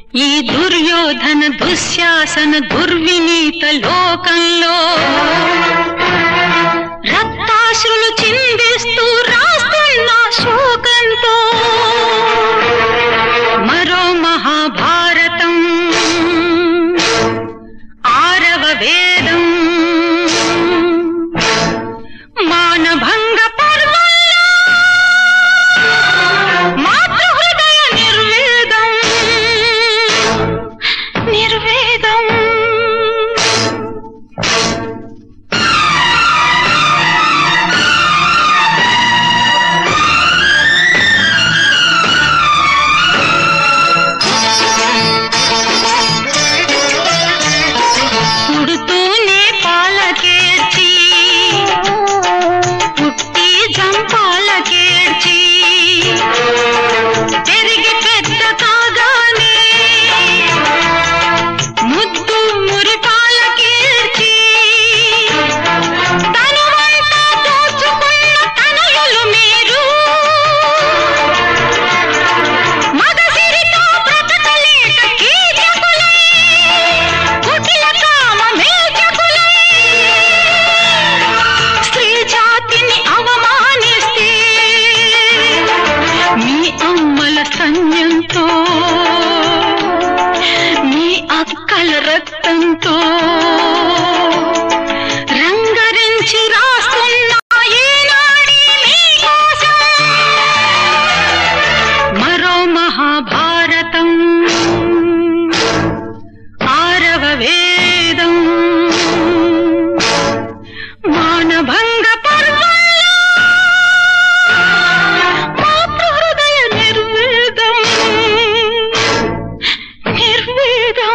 ఈ దుర్యోధన దుశ్శాసన దుర్వినీత లోకంలో రక్తాశ్రులు చిందిస్తూ రాస్తున్న శోకంతో మరో మహాభారతం ఆరవ వేదం మానభంగ పర్వంలో మాతృహృదయ నిర్వేదం నిర్వేదం పుడుతూనే పాలకేర్చి పుట్టి జంపాలకేర్చి పెరిగి పెద్ద కాగానే ముద్దు మురిపాలకేర్చి తనువంతా దోచుకున్న తనయులు మీరు మగసిరితో బ్రతకలేక కీచకులై కుటిల కామ మేచకులై స్త్రీ జాతిని అవమానిస్తే మీ అమ్మల సైన్యంతో మీ అక్కల రక్తంతో రంగరించి రాస్తున్న ఈనాడి మీకోసం మరో మహాభారతం ఆరవ వేదం మానభంగ పర్వంలో మాతృహృదయ నిర్వేదం నిర్వేదం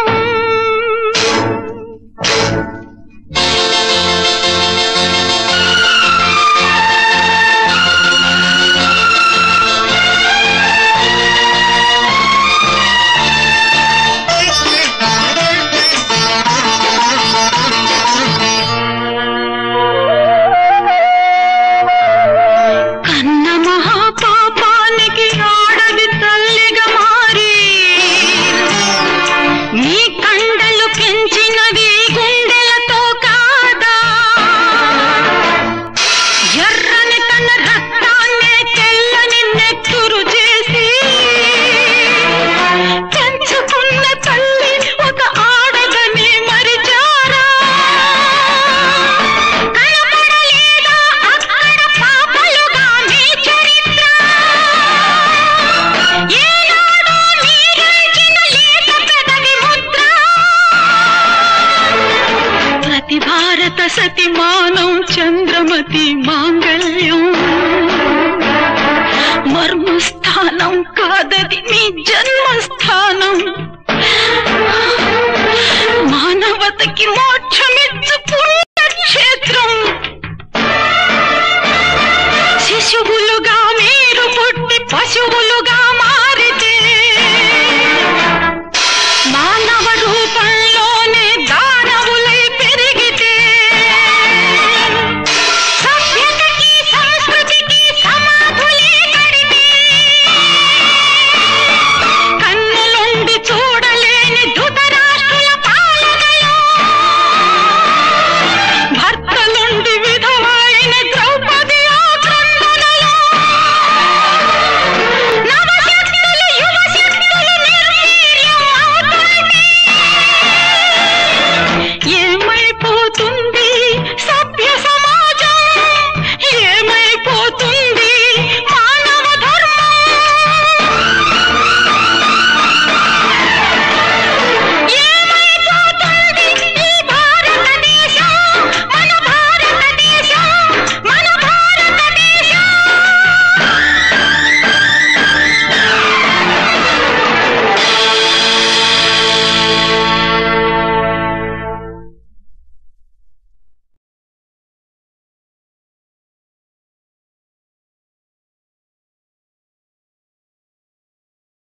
కన్న మహాపాపానికి ఆడది తల్లిగా మారి నీ కండలు పెంచినది గుండెలతో కాదా ఎర్రని తన రక్తాన్నే తెల్లని నెత్తురు చేసి పెంచుకున్న తల్లి ఒక ఆడదని మరిచారా కనపడలేదా అక్కడ పాపలుగా మీ చరిత్ర ఏనాడో మీరంచిన లేత పెదవి ముద్ర ప్రతి భారత సతిమానం చంద్రమతి మాంగళ్యం మర్మస్థానం కాదది మీ జన్మస్థానం మానవతకి మోక్షమే